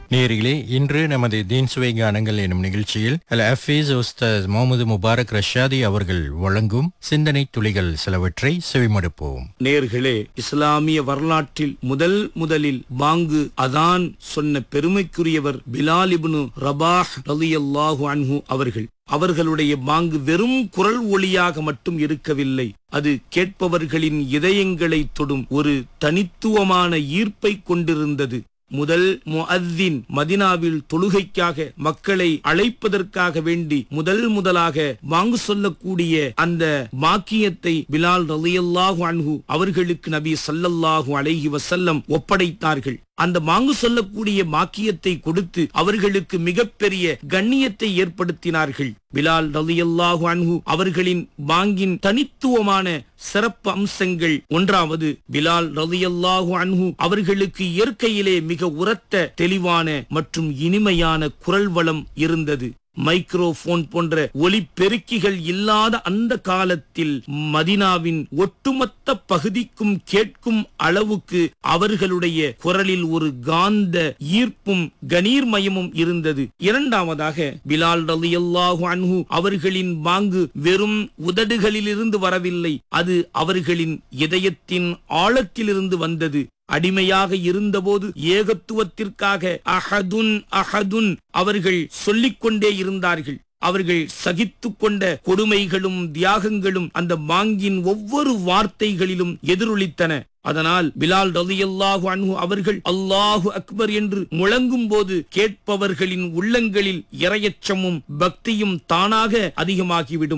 நேரிலே இன்று நமது தீன் சுவை கானங்கள் எனும் நிகழ்ச்சியில் அல் ஹஃபீஸ் உஸ்தாஸ் முகமது முபாரக் ரஷாதி அவர்கள் வழங்கும் சிந்தனை துளிகள் சிலவற்றை செவிமடுப்போம் நேர்களே இஸ்லாமிய வரலாற்றில் முதல் முதலில் பாங்கு அதான் சொன்ன பெருமைக்குரியவர் பிலால் இப்னு ரபாஹ் ரலியல்லாஹு அன்ஹு அவர்கள் அவர்களுடைய பாங்கு வெறும் குரல் ஒளியாக மட்டும் இருக்கவில்லை அது கேட்பவர்களின் இதயங்களை தொடும் ஒரு தனித்துவமான ஈர்ப்பை கொண்டிருந்தது முதல் முஅத்தின் மதினாவில் தொழுகைக்காக மக்களை அழைப்பதற்காக வேண்டி முதல் முதலாக வாங்கு சொல்லக்கூடிய அந்த வாக்கியத்தை பிலால் ரலியல்லாஹு அன்ஹு அவர்களுக்கு நபி ஸல்லல்லாஹு அலைஹி வஸல்லம் ஒப்படைத்தார்கள் அந்த மாங்கு சொல்லக்கூடிய மாக்கியத்தை கொடுத்து அவர்களுக்கு மிகப்பெரிய கண்ணியத்தை ஏற்படுத்தினார்கள் பிலால் ரலியல்லாஹு அன்ஹு அவர்களின் பாங்கின் தனித்துவமான சிறப்பு அம்சங்கள் ஒன்றாவது பிலால் ரலியல்லாஹு அன்ஹு அவர்களுக்கு இயற்கையிலே மிக உரத்த தெளிவான மற்றும் இனிமையான குரல் வளம் இருந்தது மைக்ரோபோன் போன்ற ஒலி பெருக்கிகள் இல்லாத அந்த காலத்தில் மதினாவின் ஒட்டுமொத்த பகுதிக்கும் கேட்கும் அளவுக்கு அவர்களுடைய குரலில் ஒரு காந்த ஈர்ப்பும் கணீர்மயமும் இருந்தது இரண்டாவதாக பிலால் ரலியல்லாஹு அன்ஹு அவர்களின் பாங்கு வெறும் உதடுகளிலிருந்து வரவில்லை அது அவர்களின் இதயத்தின் ஆழத்திலிருந்து வந்தது அடிமையாக இருந்தபோது ஏகத்துவத்திற்காக அஹதுன் அஹதுன் அவர்கள் சொல்லிக்கொண்டே இருந்தார்கள் அவர்கள் சகித்துக் கொண்ட கொடுமைகளும் தியாகங்களும் அந்த மாங்கின் ஒவ்வொரு வார்த்தைகளிலும் எதிரொலித்தன அதனால் பிலால் ரலியல்லாஹு அன்ஹு அவர்கள் அல்லாஹு அக்பர் என்று முழங்கும் போது கேட்பவர்களின் உள்ளங்களில் இரையச்சமும் பக்தியும் தானாக அதிகமாகிவிடும்